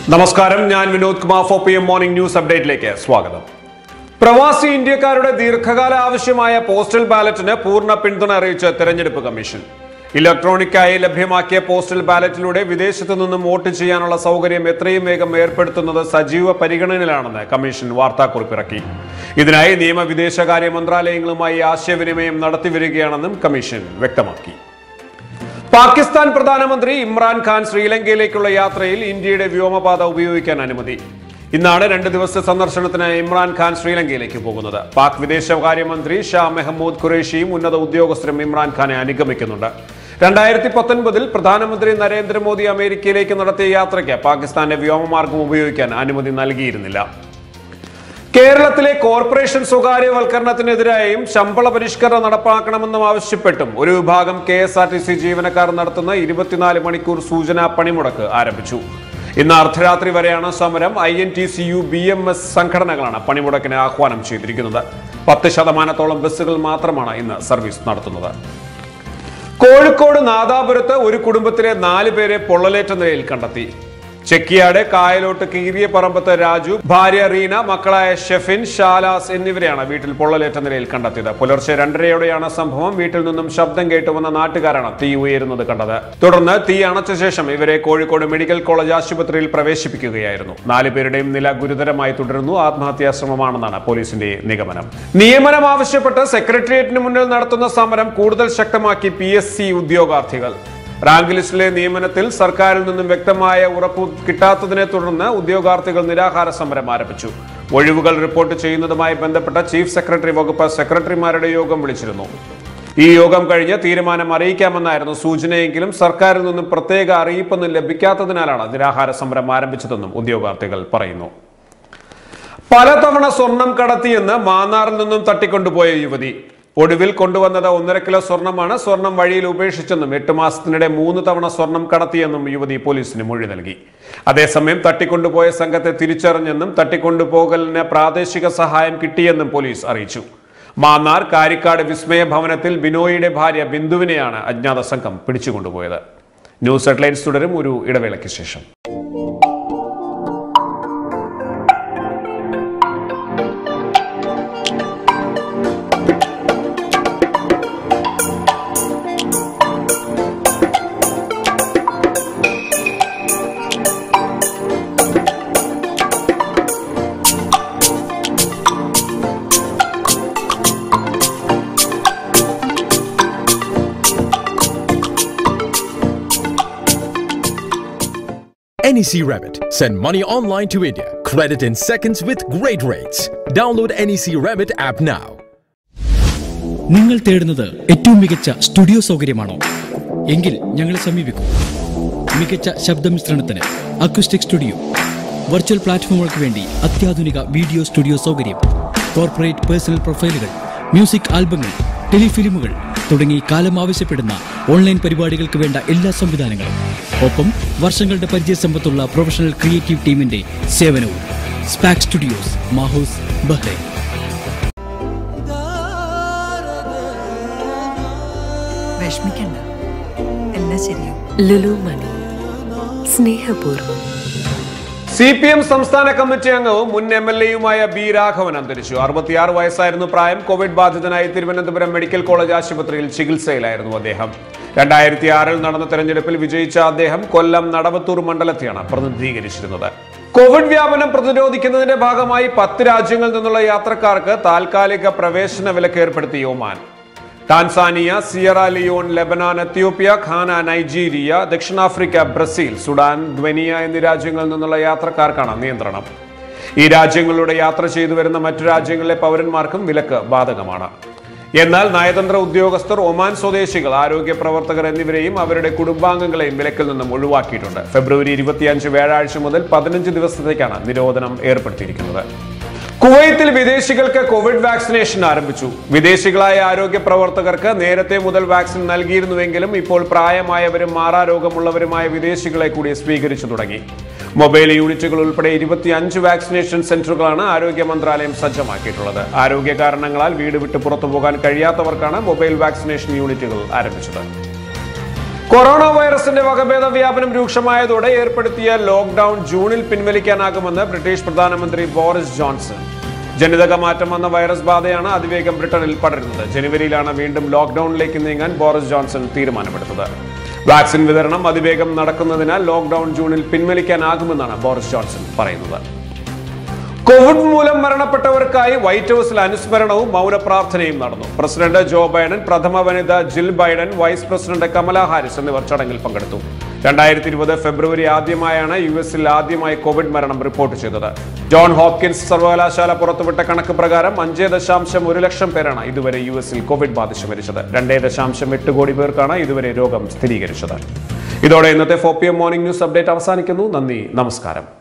നമസ്കാരം ഞാൻ Vinod Kumar four P M morning news അപ്ഡേറ്റിലേക്ക് സ്വാഗതം പ്രവാസി ഇന്ത്യക്കാരുടെ ദീർഘകാല ആവശ്യമായ പോസ്റ്റൽ ബാലറ്റിന് പൂർണ്ണ പിന്തുണ അറിയിച്ച് തെരഞ്ഞെടുപ്പ് കമ്മീഷൻ ഇലക്ട്രോണിക്കായി ലഭ്യമാക്കിയ പോസ്റ്റൽ ബാലറ്റിലൂടെ വിദേശത്തു നിന്നും വോട്ട് ചെയ്യാനുള്ള സൗകര്യം എത്രയും വേഗം ഏർപ്പെടുത്തുന്നത് സജീവ പരിഗണനയിലാണെന്ന് കമ്മീഷൻ വാർത്താക്കുറിപ്പിറക്കി ഇതിനായി നിയമ വിദേശകാര്യ മന്ത്രാലയങ്ങളുമായി ആശയവിനിമയം നടത്തിവരികയാണെന്നും കമ്മീഷൻ വ്യക്തമാക്കി പാകിസ്ഥാൻ പ്രധാനമന്ത്രി ഇമ്രാൻഖാൻ ശ്രീലങ്കയിലേക്കുള്ള യാത്രയിൽ ഇന്ത്യയുടെ വ്യോമപാത ഉപയോഗിക്കാൻ അനുമതി ഇന്നാണ് രണ്ട് ദിവസത്തെ സന്ദർശനത്തിന് ഇമ്രാൻഖാൻ ശ്രീലങ്കയിലേക്ക് പോകുന്നത് പാക് വിദേശകാര്യമന്ത്രി ഷാ മെഹമ്മൂദ് ഖുറേഷിയും ഉന്നത ഉദ്യോഗസ്ഥരും ഇമ്രാൻഖാനെ അനുഗമിക്കുന്നുണ്ട് രണ്ടായിരത്തി പത്തൊൻപതിൽ പ്രധാനമന്ത്രി നരേന്ദ്രമോദി അമേരിക്കയിലേക്ക് നടത്തിയ യാത്രയ്ക്ക് പാകിസ്ഥാന്റെ വ്യോമമാർഗം ഉപയോഗിക്കാൻ അനുമതി നൽകിയിരുന്നില്ല കേരളത്തിലെ കോർപ്പറേഷൻ സ്വകാര്യവൽക്കരണത്തിനെതിരായും ശമ്പള പരിഷ്കരണം നടപ്പാക്കണമെന്നും ആവശ്യപ്പെട്ടും ഒരു വിഭാഗം K S R T C ജീവനക്കാർ നടത്തുന്ന ഇരുപത്തിനാല് മണിക്കൂർ സൂചനാ പണിമുടക്ക് ആരംഭിച്ചു ഇന്ന് അർദ്ധരാത്രി വരെയാണ് സമരം I N T U C B M S സംഘടനകളാണ് പണിമുടക്കിന് ആഹ്വാനം ചെയ്തിരിക്കുന്നത് പത്ത് ശതമാനത്തോളം ബസ്സുകൾ മാത്രമാണ് ഇന്ന് സർവീസ് നടത്തുന്നത് കോഴിക്കോട് നാദാപുരത്ത് ഒരു കുടുംബത്തിലെ നാല് പേരെ പൊള്ളലേറ്റ നിലയിൽ കണ്ടെത്തി ചെക്കിയാട് കായലോട്ട് കീറിയ പറമ്പത്ത് രാജു ഭാര്യ റീന മക്കളായ ഷെഫിൻ ഷാലാസ് എന്നിവരെയാണ് വീട്ടിൽ പൊള്ളലേറ്റ നിലയിൽ കണ്ടെത്തിയത് പുലർച്ചെ രണ്ടരയോടെയാണ് സംഭവം വീട്ടിൽ നിന്നും ശബ്ദം കേട്ടു വന്ന നാട്ടുകാരാണ് തീ ഉയരുന്നത് കണ്ടത് തുടർന്ന് തീ അണച്ച ശേഷം ഇവരെ കോഴിക്കോട് മെഡിക്കൽ കോളേജ് ആശുപത്രിയിൽ പ്രവേശിപ്പിക്കുകയായിരുന്നു നാലുപേരുടെയും നില ഗുരുതരമായി തുടരുന്നു ആത്മഹത്യാ ശ്രമമാണെന്നാണ് പോലീസിന്റെ നിഗമനം നിയമനം ആവശ്യപ്പെട്ട് സെക്രട്ടേറിയറ്റിന് മുന്നിൽ നടത്തുന്ന സമരം കൂടുതൽ ശക്തമാക്കി പി എസ് സി ഉദ്യോഗാർത്ഥികൾ റാങ്ക് ലിസ്റ്റിലെ നിയമനത്തിൽ സർക്കാരിൽ നിന്നും വ്യക്തമായ ഉറപ്പ് കിട്ടാത്തതിനെ തുടർന്ന് ഉദ്യോഗാർത്ഥികൾ നിരാഹാര സമരം ആരംഭിച്ചു ഒഴിവുകൾ റിപ്പോർട്ട് ചെയ്യുന്നതുമായി ബന്ധപ്പെട്ട ചീഫ് സെക്രട്ടറി വകുപ്പ് സെക്രട്ടറിമാരുടെ യോഗം വിളിച്ചിരുന്നു ഈ യോഗം കഴിഞ്ഞ് തീരുമാനം അറിയിക്കാമെന്നായിരുന്നു സൂചനയെങ്കിലും സർക്കാരിൽ നിന്നും പ്രത്യേക അറിയിപ്പൊന്നും ലഭിക്കാത്തതിനാലാണ് നിരാഹാര സമരം ആരംഭിച്ചതെന്നും ഉദ്യോഗാർത്ഥികൾ പറയുന്നു പലതവണ സ്വർണം കടത്തിയെന്ന് മാന്നാറിൽ നിന്നും തട്ടിക്കൊണ്ടുപോയ യുവതി ഒടുവിൽ കൊണ്ടുവന്നത് ഒന്നര കിലോ സ്വർണമാണ് സ്വർണം വഴിയിൽ ഉപേക്ഷിച്ചെന്നും എട്ട് മാസത്തിനിടെ മൂന്ന് തവണ സ്വർണം കടത്തിയെന്നും യുവതി പോലീസിന് മൊഴി നൽകി അതേസമയം തട്ടിക്കൊണ്ടുപോയ സംഘത്തെ തിരിച്ചറിഞ്ഞെന്നും തട്ടിക്കൊണ്ടുപോകലിന് പ്രാദേശിക സഹായം കിട്ടിയെന്നും പോലീസ് അറിയിച്ചു മാന്നാർ കാരിക്കാട് വിസ്മയ ഭവനത്തിൽ ബിനോയിയുടെ ഭാര്യ ബിന്ദുവിനെയാണ് അജ്ഞാത സംഘം പിടിച്ചുകൊണ്ടുപോയത് ന്യൂസ് ഹെഡ്ലൈൻസ് തുടരും ഒരു ഇടവേളയ്ക്ക് ശേഷം NEC Rabbit. Send money online to India. Credit in seconds with great rates. Download NEC Rabbit app now. നിങ്ങൾ തേടുന്നത് ഏറ്റവും മികച്ച സ്റ്റുഡിയോ സൗകര്യമാണോ എങ്കിൽ ഞങ്ങളെ സമീപിക്കൂ മികച്ച ശബ്ദമിശ്രണത്തിന് അക്വിസ്റ്റിക് സ്റ്റുഡിയോ വെർച്വൽ പ്ലാറ്റ്ഫോമുകൾക്ക് വേണ്ടി അത്യാധുനിക വീഡിയോ സ്റ്റുഡിയോ സൗകര്യം കോർപ്പറേറ്റ് പേഴ്സണൽ പ്രൊഫൈലുകൾ മ്യൂസിക് ആൽബങ്ങൾ ടെലിഫിലിമുകൾ തുടങ്ങി കാലം ആവശ്യപ്പെടുന്ന ഓൺലൈൻ പരിപാടികൾക്ക് വേണ്ട എല്ലാ സംവിധാനങ്ങളും ഒപ്പം വർഷങ്ങളുടെ പരിചയസമ്പത്തുള്ള പ്രൊഫഷണൽ ക്രിയേറ്റീവ് ടീമിന്റെ സേവനവും സ്പാക് സ്റ്റുഡിയോസ് മാഹൂസ് ബഹ്റൈൻ വിഷമിക്കണ്ട എല്ലാം ശരിയാവും ലുലു മണി സ്നേഹപൂർവ്വം സി പി എം സംസ്ഥാന കമ്മിറ്റി അംഗവും മുൻ എം എൽ എയുമായ ബി രാഘവൻ അന്തരിച്ചു അറുപത്തിയാറ് വയസ്സായിരുന്നു പ്രായം കോവിഡ് ബാധിതനായി തിരുവനന്തപുരം മെഡിക്കൽ കോളേജ് ആശുപത്രിയിൽ ചികിത്സയിലായിരുന്നു അദ്ദേഹം രണ്ടായിരത്തി ആറിൽ നടന്ന തെരഞ്ഞെടുപ്പിൽ വിജയിച്ച അദ്ദേഹം കൊല്ലം നടവത്തൂർ മണ്ഡലത്തെയാണ് പ്രതിനിധീകരിച്ചിരുന്നത് കോവിഡ് വ്യാപനം പ്രതിരോധിക്കുന്നതിന്റെ ഭാഗമായി പത്ത് രാജ്യങ്ങളിൽ നിന്നുള്ള യാത്രക്കാർക്ക് താൽക്കാലിക പ്രവേശന വിലക്ക് ഏർപ്പെടുത്തി Oman Tanzania Sierra Leone Lebanon Ethiopia Ghana Nigeria ദക്ഷിണാഫ്രിക്ക ബ്രസീൽ സുഡാൻ ഗ്വനിയ എന്നീ രാജ്യങ്ങളിൽ നിന്നുള്ള യാത്രക്കാർക്കാണ് നിയന്ത്രണം ഈ രാജ്യങ്ങളിലൂടെ യാത്ര ചെയ്തു വരുന്ന മറ്റു രാജ്യങ്ങളിലെ പൗരന്മാർക്കും വിലക്ക് ബാധകമാണ് എന്നാൽ നയതന്ത്ര ഉദ്യോഗസ്ഥർ ഒമാൻ സ്വദേശികൾ ആരോഗ്യ പ്രവർത്തകർ എന്നിവരെയും അവരുടെ കുടുംബാംഗങ്ങളെയും വിലക്കിൽ നിന്നും ഒഴിവാക്കിയിട്ടുണ്ട് ഫെബ്രുവരി ഇരുപത്തിയഞ്ച് വ്യാഴാഴ്ച മുതൽ പതിനഞ്ച് ദിവസത്തേക്കാണ് നിരോധനം ഏർപ്പെടുത്തിയിരിക്കുന്നത് കുവൈത്തിൽ വിദേശികൾക്ക് കോവിഡ് വാക്സിനേഷൻ ആരംഭിച്ചു വിദേശികളായ ആരോഗ്യ പ്രവർത്തകർക്ക് നേരത്തെ മുതൽ വാക്സിൻ നൽകിയിരുന്നുവെങ്കിലും ഇപ്പോൾ പ്രായമായവരും മാറാരോഗമുള്ളവരുമായ വിദേശികളെ കൂടി സ്വീകരിച്ചു തുടങ്ങി മൊബൈൽ യൂണിറ്റുകൾ ഉൾപ്പെടെ ഇരുപത്തിയഞ്ച് വാക്സിനേഷൻ സെന്ററുകളാണ് ആരോഗ്യ മന്ത്രാലയം സജ്ജമാക്കിയിട്ടുള്ളത് ആരോഗ്യ കാരണങ്ങളാൽ വീട് വിട്ട് പുറത്തു പോകാൻ കഴിയാത്തവർക്കാണ് മൊബൈൽ വാക്സിനേഷൻ യൂണിറ്റുകൾ ആരംഭിച്ചത് കൊറോണ വൈറസിന്റെ വകഭേദ വ്യാപനം രൂക്ഷമായതോടെ ഏർപ്പെടുത്തിയ ലോക്ക്ഡൌൺ ജൂണിൽ പിൻവലിക്കാനാകുമെന്ന് ബ്രിട്ടീഷ് പ്രധാനമന്ത്രി ബോറിസ് ജോൺസൺ ജനിതക മാറ്റം വന്ന വൈറസ് ബാധയാണ് അതിവേഗം ബ്രിട്ടനിൽ പടരുന്നത് ജനുവരിയിലാണ് വീണ്ടും ലോക്ക്ഡൌണിലേക്ക് നീങ്ങാൻ ബോറിസ് ജോൺസൺ തീരുമാനമെടുത്തത് വാക്സിൻ വിതരണം അതിവേഗം നടക്കുന്നതിനാൽ ലോക്ക്ഡൌൺ ജൂണിൽ പിൻവലിക്കാനാകുമെന്നാണ് ബോറിസ് ജോൺസൺ പറയുന്നത് കോവിഡ് മൂലം മരണപ്പെട്ടവർക്കായി വൈറ്റ് ഹൌസിൽ അനുസ്മരണവും മൗനപ്രാർത്ഥനയും നടന്നു പ്രസിഡന്റ് ജോ ബൈഡൻ പ്രഥമ വനിത Jill Biden vice president Kamala Harris എന്നിവർ ചടങ്ങിൽ പങ്കെടുത്തു രണ്ടായിരത്തി ഇരുപത് ഫെബ്രുവരി ആദ്യമായാണ് യു എസിൽ ആദ്യമായി കോവിഡ് മരണം റിപ്പോർട്ട് ചെയ്തത് ജോൺ ഹോപ്കിൻസ് സർവകലാശാല പുറത്തുവിട്ട കണക്ക് പ്രകാരം അഞ്ചേ ദശാംശം ഒരു ലക്ഷം പേരാണ് ഇതുവരെ യു എസിൽ കോവിഡ് ബാധിച്ച് മരിച്ചത് രണ്ടേ ദശാംശം എട്ട് കോടി പേർക്കാണ് ഇതുവരെ രോഗം സ്ഥിരീകരിച്ചത് ഇതോടെ ഇന്നത്തെ four P M morning news update അവസാനിക്കുന്നു നന്ദി നമസ്കാരം